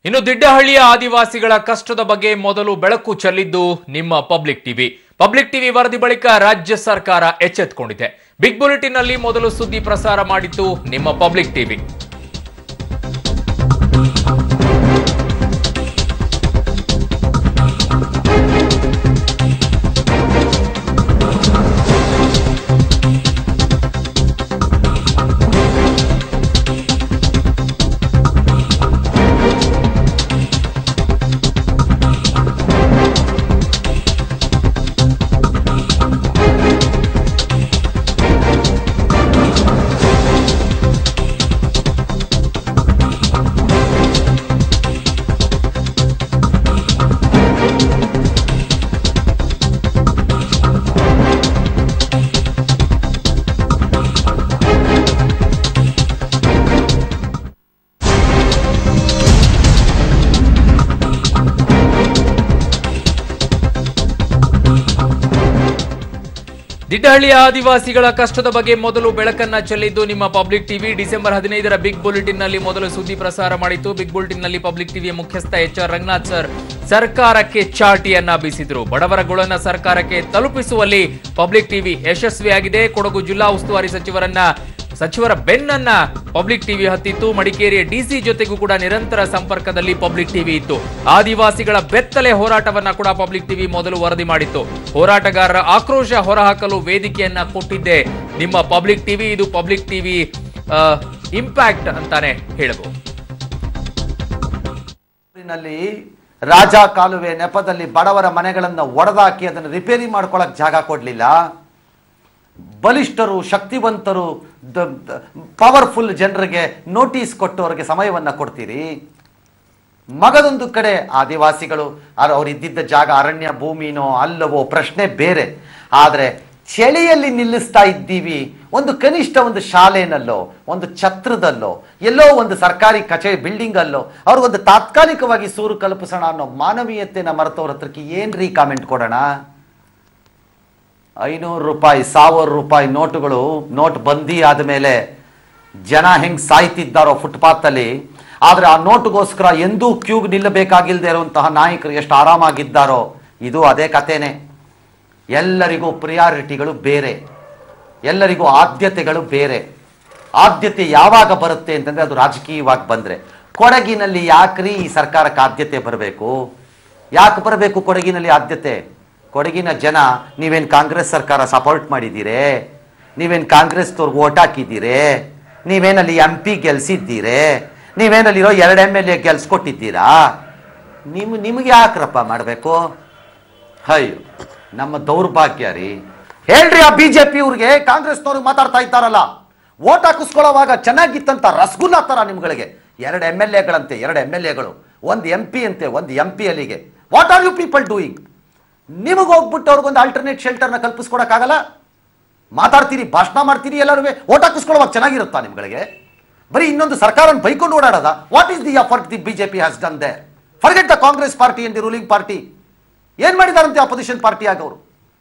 ಇನ್ನು ದಿಡ್ಡಹಳ್ಳಿಯ ಆದಿವಾಸಿಗಳ ಕಷ್ಟದ ಬಗ್ಗೆ ಮೊದಲು ಬೆಳಕು ಚೆಲ್ಲಿದ್ದು ನಿಮ್ಮ ಪಬ್ಲಿಕ್ ಟಿವಿ ಪಬ್ಲಿಕ್ ಟಿವಿ ವರದಿ ಬಳಿಕ ರಾಜ್ಯ ಸರ್ಕಾರ ಎಚ್ಚೆತ್ತುಕೊಂಡಿದೆ ಬಿಗ್ ಬುಲೆಟಿನ್ ನಲ್ಲಿ ಮೊದಲು ಸುದ್ದಿ ಪ್ರಸಾರ ಮಾಡಿದ್ದು ನಿಮ್ಮ ಪಬ್ಲಿಕ್ ಟಿವಿ ದಿಡ್ಡಹಳ್ಳಿಯ ಆದಿವಾಸಿಗಳ ಕಷ್ಟದ ಬಗ್ಗೆ ಮೊದಲು ಬೆಳಕನ್ನ ಚೆಲ್ಲಿದ್ದು ನಿಮ್ಮ ಪಬ್ಲಿಕ್ ಟಿವಿ ಡಿಸೆಂಬರ್ ಹದಿನೈದರ ಬಿಗ್ ಬುಲೆಟಿನ್ ನಲ್ಲಿ ಮೊದಲು ಸುದ್ದಿ ಪ್ರಸಾರ ಮಾಡಿತ್ತು ಬಿಗ್ ಬುಲೆಟಿನ್ ನಲ್ಲಿ ಪಬ್ಲಿಕ್ ಟಿವಿಯ ಮುಖ್ಯಸ್ಥ ಎಚ್ ಆರ್ ರಂಗನಾಥ್ ಸರ್ ಸರ್ಕಾರಕ್ಕೆ ಚಾಟಿಯನ್ನ ಬೀಸಿದ್ರು ಬಡವರ ಗುಳನ್ನ ಸರ್ಕಾರಕ್ಕೆ ತಲುಪಿಸುವಲ್ಲಿ ಪಬ್ಲಿಕ್ ಟಿವಿ ಯಶಸ್ವಿಯಾಗಿದೆ ಕೊಡಗು ಜಿಲ್ಲಾ ಉಸ್ತುವಾರಿ ಸಚಿವರನ್ನ ಸಚಿವರ ಬೆನ್ನನ್ನ ಪಬ್ಲಿಕ್ ಟಿವಿ ಹತ್ತಿತ್ತು ಮಡಿಕೇರಿಯ ಡಿಸಿ ಜೊತೆಗೂ ಕೂಡ ನಿರಂತರ ಸಂಪರ್ಕದಲ್ಲಿ ಪಬ್ಲಿಕ್ ಟಿವಿ ಇತ್ತು ಆದಿವಾಸಿಗಳ ಬೆತ್ತಲೆ ಹೋರಾಟವನ್ನ ಕೂಡ ಪಬ್ಲಿಕ್ ಟಿವಿ ಮೊದಲು ವರದಿ ಮಾಡಿತ್ತು ಹೋರಾಟಗಾರರ ಆಕ್ರೋಶ ಹೊರಹಾಕಲು ವೇದಿಕೆಯನ್ನ ಕೊಟ್ಟಿದ್ದೆ ನಿಮ್ಮ ಪಬ್ಲಿಕ್ ಟಿವಿ ಇದು ಪಬ್ಲಿಕ್ ಟಿವಿ ಇಂಪ್ಯಾಕ್ಟ್ ಅಂತಾನೆ ಹೇಳಬಹುದು ನಲ್ಲಿ ರಾಜ ಕಾಲುವೆ ನೆಪದಲ್ಲಿ ಬಡವರ ಮನೆಗಳನ್ನ ಒಡೆದಾಕಿ ಅದನ್ನು ರಿಪೇರಿ ಮಾಡ್ಕೊಳಕ್ ಜಾಗ ಕೊಡ್ಲಿಲ್ಲ ಬಲಿಷ್ಠರು ಶಕ್ತಿವಂತರು ಪವರ್ಫುಲ್ ಜನರಿಗೆ ನೋಟಿಸ್ ಕೊಟ್ಟು ಅವರಿಗೆ ಸಮಯವನ್ನ ಕೊಡ್ತೀರಿ ಮಗದೊಂದು ಕಡೆ ಆದಿವಾಸಿಗಳು ಅವ್ರು ಇದ್ದಿದ್ದ ಜಾಗ ಅರಣ್ಯ ಭೂಮಿನೋ ಅಲ್ಲವೋ ಪ್ರಶ್ನೆ ಬೇರೆ ಆದರೆ ಚಳಿಯಲ್ಲಿ ನಿಲ್ಲಿಸ್ತಾ ಇದ್ದೀವಿ ಒಂದು ಕನಿಷ್ಠ ಒಂದು ಶಾಲೆನಲ್ಲೋ ಒಂದು ಛತ್ರದಲ್ಲೋ ಎಲ್ಲೋ ಒಂದು ಸರ್ಕಾರಿ ಕಚೇರಿ ಬಿಲ್ಡಿಂಗ್ ಅಲ್ಲೋ ಅವ್ರಿಗೊಂದು ತಾತ್ಕಾಲಿಕವಾಗಿ ಸೂರು ಕಲ್ಪಿಸೋಣ ಅನ್ನೋ ಮಾನವೀಯತೆನ ಮರೆತವ್ರ ಹತ್ರಕ್ಕೆ ಏನ್ರಿ ಕಾಮೆಂಟ್ ಕೊಡೋಣ ಐನೂರು ರೂಪಾಯಿ ಸಾವಿರ ರೂಪಾಯಿ ನೋಟುಗಳು ನೋಟ್ ಬಂದಿ ಆದಮೇಲೆ ಜನ ಹೆಂಗ್ ಸಾಯ್ತಿದ್ದಾರೋ ಫುಟ್ಪಾತಲ್ಲಿ ಆದರೆ ಆ ನೋಟುಗೋಸ್ಕರ ಎಂದೂ ಕ್ಯೂಗ್ ನಿಲ್ಲಬೇಕಾಗಿಲ್ಲದೆ ಇರುವಂತಹ ನಾಯಕರು ಎಷ್ಟು ಆರಾಮಾಗಿದ್ದಾರೋ ಇದು ಅದೇ ಕಥೆನೇ ಎಲ್ಲರಿಗೂ ಪ್ರಿಯಾರಿಟಿಗಳು ಬೇರೆ ಎಲ್ಲರಿಗೂ ಆದ್ಯತೆಗಳು ಬೇರೆ ಆದ್ಯತೆ ಯಾವಾಗ ಬರುತ್ತೆ ಅಂತಂದ್ರೆ ಅದು ರಾಜಕೀಯವಾಗಿ ಬಂದ್ರೆ ಕೊಡಗಿನಲ್ಲಿ ಯಾಕ್ರಿ ಈ ಸರ್ಕಾರಕ್ಕೆ ಆದ್ಯತೆ ಬರಬೇಕು ಯಾಕೆ ಬರಬೇಕು ಕೊಡಗಿನಲ್ಲಿ ಆದ್ಯತೆ ಕೊಡಗಿನ ಜನ ನೀವೇನು ಕಾಂಗ್ರೆಸ್ ಸರ್ಕಾರ ಸಪೋರ್ಟ್ ಮಾಡಿದ್ದೀರೇ ನೀವೇನು ಕಾಂಗ್ರೆಸ್ದವ್ರಿಗೆ ಓಟ್ ಹಾಕಿದ್ದೀರೇ ನೀವೇನಲ್ಲಿ ಎಂ ಪಿ ಗೆಲ್ಸಿದ್ದೀರೇ ನೀವೇನಲ್ಲಿರೋ ಎರಡು ಎಮ್ ಎಲ್ ಎ ಗೆಲ್ಸ್ಕೊಟ್ಟಿದ್ದೀರಾ ನಿಮ್ ನಿಮಗೆ ಯಾಕ್ರಪ್ಪ ಮಾಡಬೇಕು ಅಯ್ಯೋ ನಮ್ಮ ದೌರ್ಭಾಗ್ಯ ರೀ ಹೇಳ್ರಿ ಆ ಬಿಜೆಪಿ ಅವ್ರಿಗೆ ಕಾಂಗ್ರೆಸ್ನವ್ರಿಗೆ ಮಾತಾಡ್ತಾ ಇದ್ದಾರಲ್ಲ ಓಟ್ ಹಾಕಿಸ್ಕೊಳ್ಳೋವಾಗ ಚೆನ್ನಾಗಿತ್ತಂತ ರಸಗುಲ್ಲ ತರ ನಿಮ್ಗಳಿಗೆ ಎರಡು ಎಮ್ ಎಲ್ ಎಗಳಂತೆ ಎರಡು ಎಮ್ ಎಲ್ ಎಗಳು ಒಂದು ಎಂ ಪಿ ಅಂತೆ ಒಂದು ಎಂ ಪಿ ಅಲ್ಲಿಗೆ what are you people doing ನಿಮಗೆ ಹೋಗ್ಬಿಟ್ಟು ಅವ್ರಿಗೊಂದು ಆಲ್ಟರ್ನೇಟ್ ಶೆಲ್ಟರ್ನ ಕಲ್ಪಿಸ್ಕೊಡಕ್ಕಾಗಲ್ಲ ಮಾತಾಡ್ತೀರಿ ಭಾಷಣ ಮಾಡ್ತೀರಿ ಎಲ್ಲರೂ ಓಟ್ ಹಾಕಿಸ್ಕೊಳ್ಳೋವಾಗ ಚೆನ್ನಾಗಿರುತ್ತಾ ನಿಮ್ಗಳಿಗೆ ಬರೀ ಇನ್ನೊಂದು ಸರ್ಕಾರನ ಬೈಕೊಂಡು ಓಡಾಡದ what is the effort the BJP has done they forget the Congress party and the ruling party ಏನ್ ಮಾಡಿದಾರಂತೆ ಅಪೋಸಿಷನ್ ಪಾರ್ಟಿ ಆಗವರು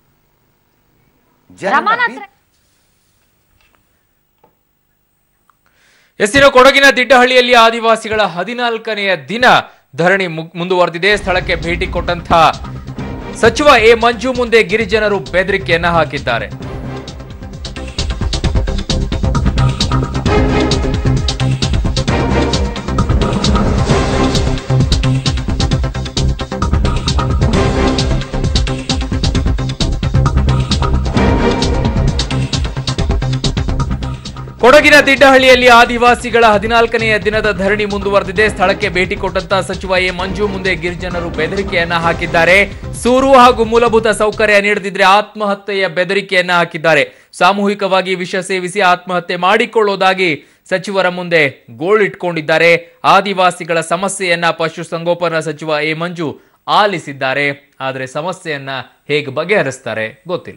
ರಮಾನಾಥ್ ಎಸ್ಸಿನ ಕೊಡಗಿನ ದಿಡ್ಡಹಳ್ಳಿಯಲ್ಲಿ ಆದಿವಾಸಿಗಳ ಹದಿನಾಲ್ಕನೆಯ ದಿನ ಧರಣಿ ಮು- ಮುಂದುವರೆದಿದೆ ಸ್ಥಳಕ್ಕೆ ಭೇಟಿ ಕೊಟ್ಟಂತ ಸಚಿವ ಎ ಮಂಜು ಮುಂದೆ ಗಿರಿಜನರು ಬೆದರಿಕೆಯನ್ನ ಹಾಕಿದ್ದಾರೆ ಕೊಡಗಿನ ದಿಡ್ಡಹಳ್ಳಿಯಲ್ಲಿ ಆದಿವಾಸಿಗಳ ಹದಿನಾಲ್ಕನೆಯ ದಿನದ ಧರಣಿ ಮುಂದುವರೆದಿದೆ ಸ್ಥಳಕ್ಕೆ ಭೇಟಿ ಕೊಟ್ಟಂತ ಸಚಿವ ಎ ಮಂಜು ಮುಂದೆ ಗಿರಿಜನರು ಬೆದರಿಕೆಯನ್ನ ಹಾಕಿದ್ದಾರೆ ಸೂರು ಹಾಗೂ ಮೂಲಭೂತ ಸೌಕರ್ಯ ನೀಡದಿದ್ರೆ ಆತ್ಮಹತ್ಯೆಯ ಬೆದರಿಕೆಯನ್ನ ಹಾಕಿದ್ದಾರೆ ಸಾಮೂಹಿಕವಾಗಿ ವಿಷ ಸೇವಿಸಿ ಆತ್ಮಹತ್ಯೆ ಮಾಡಿಕೊಳ್ಳೋದಾಗಿ ಸಚಿವರ ಮುಂದೆ ಗೋಳಿಟ್ಕೊಂಡಿದ್ದಾರೆ ಆದಿವಾಸಿಗಳ ಸಮಸ್ಯೆಯನ್ನ ಪಶುಸಂಗೋಪನಾ ಸಚಿವ ಎ ಮಂಜು ಆಲಿಸಿದ್ದಾರೆ ಆದರೆ ಸಮಸ್ಯೆಯನ್ನ ಹೇಗೆ ಬಗೆಹರಿಸ್ತಾರೆ ಗೊತ್ತಿಲ್ಲ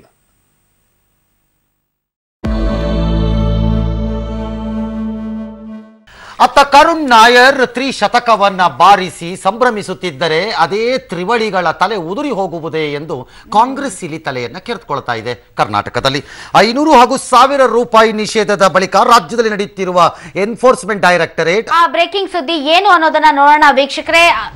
ಅತ್ತ ಕರುಣ್ ನಾಯರ್ ತ್ರಿಶತಕವನ್ನ ಬಾರಿಸಿ ಸಂಭ್ರಮಿಸುತ್ತಿದ್ದರೆ ಅದೇ ತ್ರಿವಳಿಗಳ ತಲೆ ಉದುರಿ ಹೋಗುವುದೇ ಎಂದು ಕಾಂಗ್ರೆಸ್ ಇಲ್ಲಿ ತಲೆಯನ್ನ ಕೆರೆದುಕೊಳ್ತಾ ಇದೆ ಕರ್ನಾಟಕದಲ್ಲಿ ಐನೂರು ಹಾಗೂ ಸಾವಿರ ರೂಪಾಯಿ ನಿಷೇಧದ ಬಳಿಕ ರಾಜ್ಯದಲ್ಲಿ ನಡೆಯುತ್ತಿರುವ ಎನ್ಫೋರ್ಸ್ಮೆಂಟ್ ಡೈರೆಕ್ಟರೇಟ್ ಆ ಬ್ರೇಕಿಂಗ್ ಸುದ್ದಿ ಏನು ಅನ್ನೋದನ್ನ ನೋಡೋಣ ವೀಕ್ಷಕರೇ